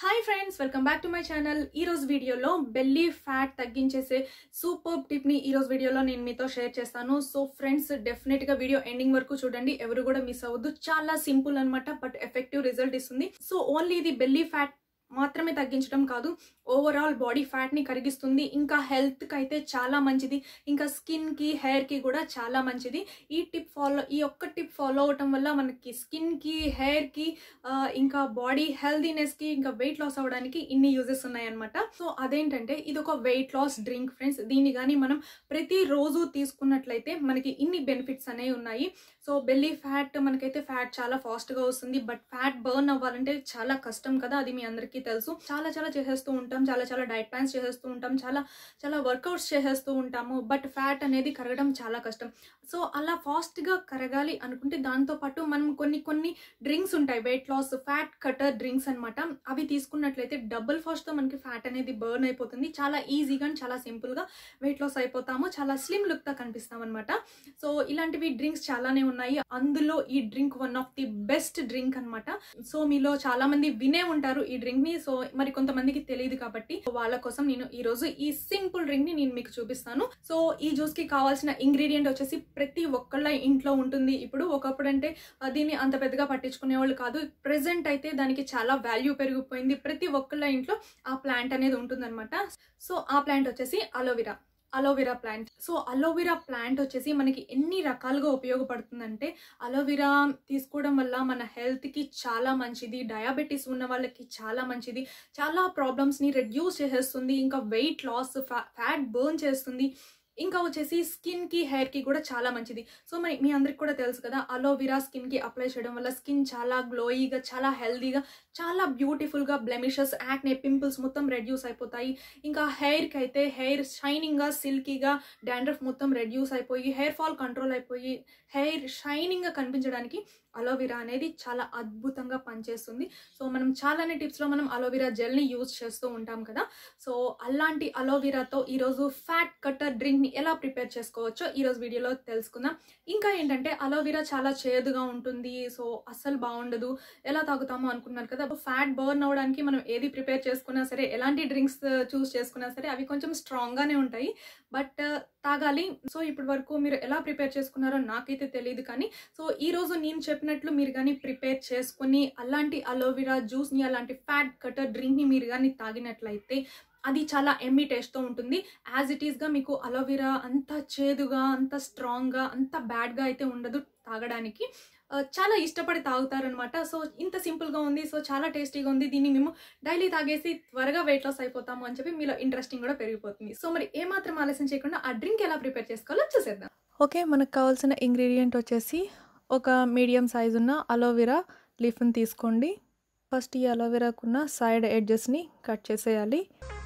hi friends welcome back to my channel ఈ రోజు వీడియోలో బెల్లీ ఫ్యాట్ తగ్గించేసే సూపర్ టిప్ ని ఈ రోజు వీడియోలో నేను మీతో షేర్ చేస్తాను సో ఫ్రెండ్స్ డెఫినెట్ గా వీడియో ఎండింగ్ వరకు చూడండి ఎవరు కూడా మిస్ అవ్వద్దు చాలా సింపుల్ అన్నమాట బట్ ఎఫెక్టివ్ రిజల్ట్ ఇస్తుంది సో ఓన్లీ ఇది బెల్లీ ఫ్యాట్ మాత్రమే తగ్గించడం కాదు ఓవరాల్ బాడీ ఫ్యాట్ ని కరిగిస్తుంది ఇంకా హెల్త్ కి అయితే చాలా మంచిది ఇంకా స్కిన్ కి హెయిర్ కి కూడా చాలా మంచిది ఈ టిప్ ఫాలో ఈ ఒక్క టిప్ ఫాలో అవటం వల్ల మనకి స్కిన్ కి హెయిర్ కి ఆ, ఇంకా బాడీ హెల్దీనెస్ కి ఇంకా వెయిట్ లాస్ అవ్వడానికి ఇన్ని యూజెస్ ఉన్నాయన్నమాట సో అదేంటంటే ఇది ఒక వెయిట్ లాస్ డ్రింక్ ఫ్రెండ్స్ దీన్ని కానీ మనం ప్రతి రోజు తీసుకున్నట్లయితే మనకి ఇన్ని బెనిఫిట్స్ అనేవి ఉన్నాయి సో బెల్లీ ఫ్యాట్ మనకైతే ఫ్యాట్ చాలా ఫాస్ట్ గా వస్తుంది బట్ ఫ్యాట్ బర్న్ అవ్వాలంటే చాలా కష్టం కదా అది మీ అందరికీ తెలుసు చాలా చాలా చేసేస్తూ ఉంటాం చాలా చాలా డైట్ ప్లాన్స్ చేసేస్తూ ఉంటాం చాలా చాలా వర్కౌట్స్ చేసేస్తూ ఉంటాము బట్ ఫ్యాట్ అనేది కరగడం చాలా కష్టం సో అలా ఫాస్ట్ గా కరగాలి అనుకుంటే దాంతో పాటు మనం కొన్ని కొన్ని డ్రింక్స్ ఉంటాయి weight loss fat cutter drinks అన్నమాట అవి తీసుకున్నట్లయితే డబుల్ ఫాస్ట్ తో మనకి ఫ్యాట్ అనేది బర్న్ అయిపోతుంది చాలా ఈజీగా అండ్ చాలా సింపుల్ గా వెయిట్ లాస్ అయిపోతాము చాలా స్లిమ్ లుక్ తో కనిపిస్తాం అనమాట సో ఇలాంటివి డ్రింక్స్ చాలానే ఉన్నాయి అందులో ఈ drink one of the best drink అన్నమాట సో మీలో చాలా మంది వినే ఉంటారు ఈ డ్రింక్ ని సో మరి కొంతమందికి తెలియదు కాబట్టి వాళ్ళ కోసం నేను ఈ రోజు ఈ సింపుల్ డ్రింక్ ని నేను మీకు చూపిస్తాను సో ఈ జ్యూస్ కి కావాల్సిన ఇంగ్రీడియంట్ వచ్చేసి ప్రతి ఒక్కళ్ళ ఇంట్లో ఉంటుంది ఇప్పుడు ఒకప్పుడు అంటే ఆ, దీన్ని అంత పెద్దగా పట్టించుకునే వాళ్ళు కాదు ప్రెసెంట్ అయితే దానికి చాలా వాల్యూ పెరిగిపోయింది ప్రతి ఒక్కళ్ళ ఇంట్లో ఆ ప్లాంట్ అనేది ఉంటుందన్నమాట సో ఆ ప్లాంట్ వచ్చేసి aloe vera aloe vera plant so aloe vera plant వచ్చేసి మనకి ఎన్ని రకాలుగా ఉపయోగపడుతుందంటే అలోవెరా తీసుకోవడం వల్ల మన హెల్త్కి చాలా మంచిది డయాబెటీస్ ఉన్న వాళ్ళకి చాలా మంచిది చాలా ప్రాబ్లమ్స్ని రెడ్యూస్ చేసేస్తుంది ఇంకా వెయిట్ లాస్ ఫ్యాట్ బర్న్ చేస్తుంది ఇంకా వచ్చేసి స్కిన్ కి హెయిర్ కి కూడా చాలా మంచిది సో మరి మీ అందరికి కూడా తెలుసు కదా అలోవెరా స్కిన్ కి అప్లై చేయడం వల్ల స్కిన్ చాలా గ్లోయిగా చాలా హెల్దీగా చాలా బ్యూటిఫుల్ గా బ్లెమిషెస్ యాక్నే పింపుల్స్ మొత్తం రెడ్యూస్ అయిపోతాయి ఇంకా హెయిర్ కి అయితే హెయిర్ షైనింగ్ గా సిల్కీగా డాండ్రఫ్ మొత్తం రెడ్యూస్ అయిపోయి హెయిర్ ఫాల్ కంట్రోల్ అయిపోయి హెయిర్ షైనింగ్ గా కనిపించడానికి అలోవెరా అనేది చాలా అద్భుతంగా పనిచేస్తుంది సో మనం చాలానే టిప్స్లో మనం అలోవెరా జెల్ని యూజ్ చేస్తూ ఉంటాం కదా సో అలాంటి అలోవెరాతో ఈరోజు ఫ్యాట్ కట్టర్ డ్రింక్ని ఎలా ప్రిపేర్ చేసుకోవచ్చో ఈరోజు వీడియోలో తెలుసుకుందాం ఇంకా ఏంటంటే అలోవెరా చాలా చేదుగా ఉంటుంది సో అస్సలు బాగుండదు ఎలా తాగుతామో అనుకున్నారు కదా ఫ్యాట్ బర్న్ అవ్వడానికి మనం ఏది ప్రిపేర్ చేసుకున్నా సరే ఎలాంటి డ్రింక్స్ చూస్ చేసుకున్నా సరే అవి కొంచెం స్ట్రాంగ్గానే ఉంటాయి బట్ తాగాలి సో ఇప్పటి వరకు మీరు ఎలా ప్రిపేర్ చేసుకున్నారో నాకైతే తెలియదు కానీ సో ఈ రోజు నేను చెప్పినట్లు మీరు కానీ ప్రిపేర్ చేసుకుని అలాంటి అలోవెరా జ్యూస్ని అలాంటి ఫ్యాట్ కటర్ డ్రింక్ని మీరు కానీ తాగినట్లయితే అది చాలా ఎమ్మీ టేస్ట్తో ఉంటుంది యాజ్ ఇట్ ఈస్గా మీకు అలోవెరా అంత చేదుగా అంత స్ట్రాంగ్గా అంత బ్యాడ్గా అయితే ఉండదు తాగడానికి ఆ, చాలా ఇష్టపడి తాగుతారనమాట సో ఇంత సింపుల్గా ఉంది సో చాలా టేస్టీగా ఉంది దీన్ని మేము డైలీ తాగేసి త్వరగా వెయిట్ లాస్ అయిపోతాము అని చెప్పి మీలో ఇంట్రెస్టింగ్ కూడా పెరిగిపోతుంది సో మరి ఏమాత్రం ఆలస్యం చేయకుండా ఆ డ్రింక్ ఎలా ప్రిపేర్ చేసుకోవాలో చూసేద్దాం ఓకే మనకు కావాల్సిన ఇంగ్రీడియంట్ వచ్చేసి ఒక మీడియం సైజు ఉన్న అలోవెరా లీఫ్ని తీసుకోండి ఫస్ట్ ఈ అలోవెరాకున్న సైడ్ ఎడ్జెస్ని కట్ చేసేయాలి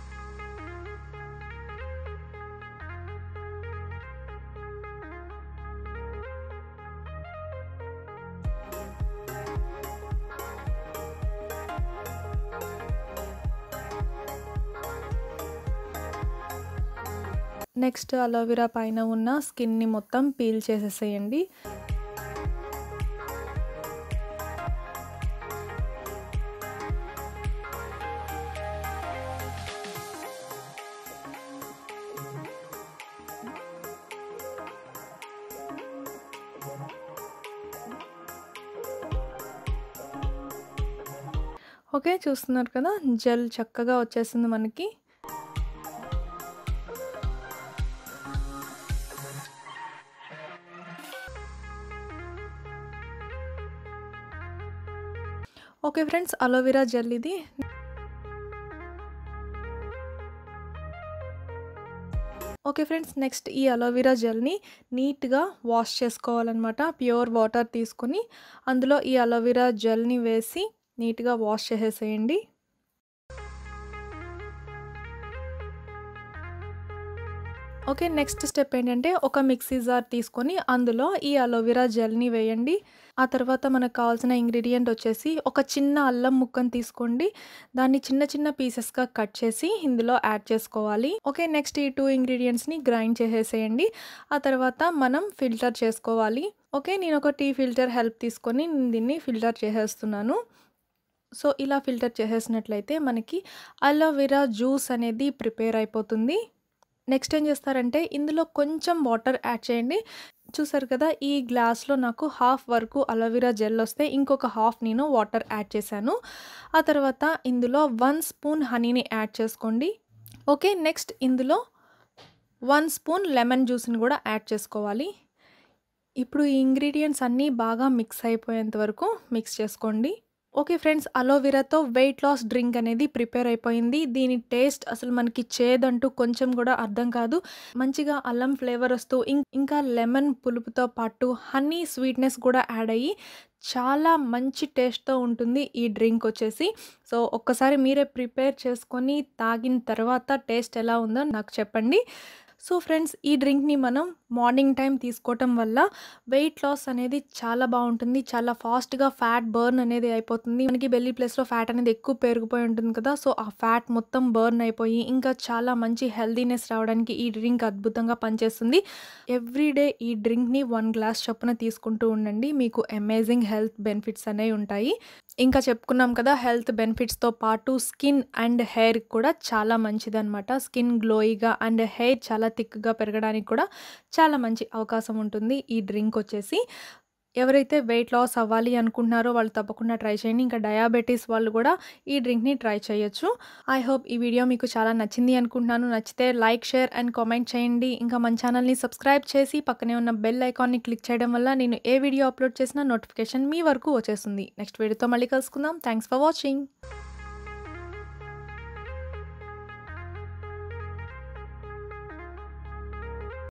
నెక్స్ట్ అలోవెరా పైన ఉన్న స్కిన్ని మొత్తం పీల్ చేసేసేయండి ఓకే చూస్తున్నారు కదా జెల్ చక్కగా వచ్చేసింది మనకి ఓకే ఫ్రెండ్స్ అలోవెరా జెల్ ఇది ఓకే ఫ్రెండ్స్ నెక్స్ట్ ఈ అలోవెరా జెల్ని నీట్గా వాష్ చేసుకోవాలన్నమాట ప్యూర్ వాటర్ తీసుకొని అందులో ఈ అలోవెరా జెల్ని వేసి నీట్గా వాష్ చేసేసేయండి ఓకే నెక్స్ట్ స్టెప్ ఏంటంటే ఒక మిక్సీ జార్ తీసుకొని అందులో ఈ అలోవెరా జెల్ని వేయండి ఆ తర్వాత మనకు కావాల్సిన ఇంగ్రీడియంట్ వచ్చేసి ఒక చిన్న అల్లం ముక్కను తీసుకోండి దాన్ని చిన్న చిన్న పీసెస్గా కట్ చేసి ఇందులో యాడ్ చేసుకోవాలి ఓకే నెక్స్ట్ ఈ టూ ఇంగ్రీడియంట్స్ని గ్రైండ్ చేసేసేయండి ఆ తర్వాత మనం ఫిల్టర్ చేసుకోవాలి ఓకే నేను ఒక టీ ఫిల్టర్ హెల్ప్ తీసుకొని నేను దీన్ని ఫిల్టర్ చేసేస్తున్నాను సో ఇలా ఫిల్టర్ చేసేసినట్లయితే మనకి అలోవెరా జ్యూస్ అనేది ప్రిపేర్ అయిపోతుంది నెక్స్ట్ ఏం చేస్తారంటే ఇందులో కొంచెం వాటర్ యాడ్ చేయండి చూసారు కదా ఈ గ్లాస్లో నాకు హాఫ్ వరకు అలోవెరా జెల్ వస్తే ఇంకొక హాఫ్ నేను వాటర్ యాడ్ చేశాను ఆ తర్వాత ఇందులో వన్ స్పూన్ హనీని యాడ్ చేసుకోండి ఓకే నెక్స్ట్ ఇందులో వన్ స్పూన్ లెమన్ జ్యూస్ని కూడా యాడ్ చేసుకోవాలి ఇప్పుడు ఈ ఇంగ్రీడియంట్స్ అన్నీ బాగా మిక్స్ అయిపోయేంత వరకు మిక్స్ చేసుకోండి ఓకే ఫ్రెండ్స్ అలోవెరాతో వెయిట్ లాస్ డ్రింక్ అనేది ప్రిపేర్ అయిపోయింది దీని టేస్ట్ అసలు మనకి చేదంటూ కొంచెం కూడా అర్థం కాదు మంచిగా అల్లం ఫ్లేవర్ వస్తూ ఇంకా లెమన్ పులుపుతో పాటు హనీ స్వీట్నెస్ కూడా యాడ్ అయ్యి చాలా మంచి టేస్ట్తో ఉంటుంది ఈ డ్రింక్ వచ్చేసి సో ఒక్కసారి మీరే ప్రిపేర్ చేసుకొని తాగిన తర్వాత టేస్ట్ ఎలా ఉందో నాకు చెప్పండి సో ఫ్రెండ్స్ ఈ డ్రింక్ని మనం మార్నింగ్ టైం తీసుకోవటం వల్ల వెయిట్ లాస్ అనేది చాలా బాగుంటుంది చాలా ఫాస్ట్గా ఫ్యాట్ బర్న్ అనేది అయిపోతుంది మనకి బెల్లీ ప్లేస్లో ఫ్యాట్ అనేది ఎక్కువ పెరిగిపోయి ఉంటుంది కదా సో ఆ ఫ్యాట్ మొత్తం బర్న్ అయిపోయి ఇంకా చాలా మంచి హెల్దీనెస్ రావడానికి ఈ డ్రింక్ అద్భుతంగా పనిచేస్తుంది ఎవ్రీడే ఈ డ్రింక్ని వన్ గ్లాస్ చొప్పున తీసుకుంటూ ఉండండి మీకు అమేజింగ్ హెల్త్ బెనిఫిట్స్ అనేవి ఉంటాయి ఇంకా చెప్పుకున్నాం కదా హెల్త్ బెనిఫిట్స్తో పాటు స్కిన్ అండ్ హెయిర్ కూడా చాలా మంచిదన్నమాట స్కిన్ గ్లోయిగా అండ్ హెయిర్ చాలా థిక్గా పెరగడానికి కూడా చాలా మంచి అవకాశం ఉంటుంది ఈ డ్రింక్ వచ్చేసి ఎవరైతే వెయిట్ లాస్ అవ్వాలి అనుకుంటున్నారో వాళ్ళు తప్పకుండా ట్రై చేయండి ఇంకా డయాబెటీస్ వాళ్ళు కూడా ఈ డ్రింక్ని ట్రై చేయొచ్చు ఐ హోప్ ఈ వీడియో మీకు చాలా నచ్చింది అనుకుంటున్నాను నచ్చితే లైక్ షేర్ అండ్ కామెంట్ చేయండి ఇంకా మన ఛానల్ని సబ్స్క్రైబ్ చేసి పక్కనే ఉన్న బెల్ ఐకాన్ని క్లిక్ చేయడం వల్ల నేను ఏ వీడియో అప్లోడ్ చేసినా నోటిఫికేషన్ మీ వరకు వచ్చేస్తుంది నెక్స్ట్ వీడియోతో మళ్ళీ కలుసుకుందాం థ్యాంక్స్ ఫర్ వాచింగ్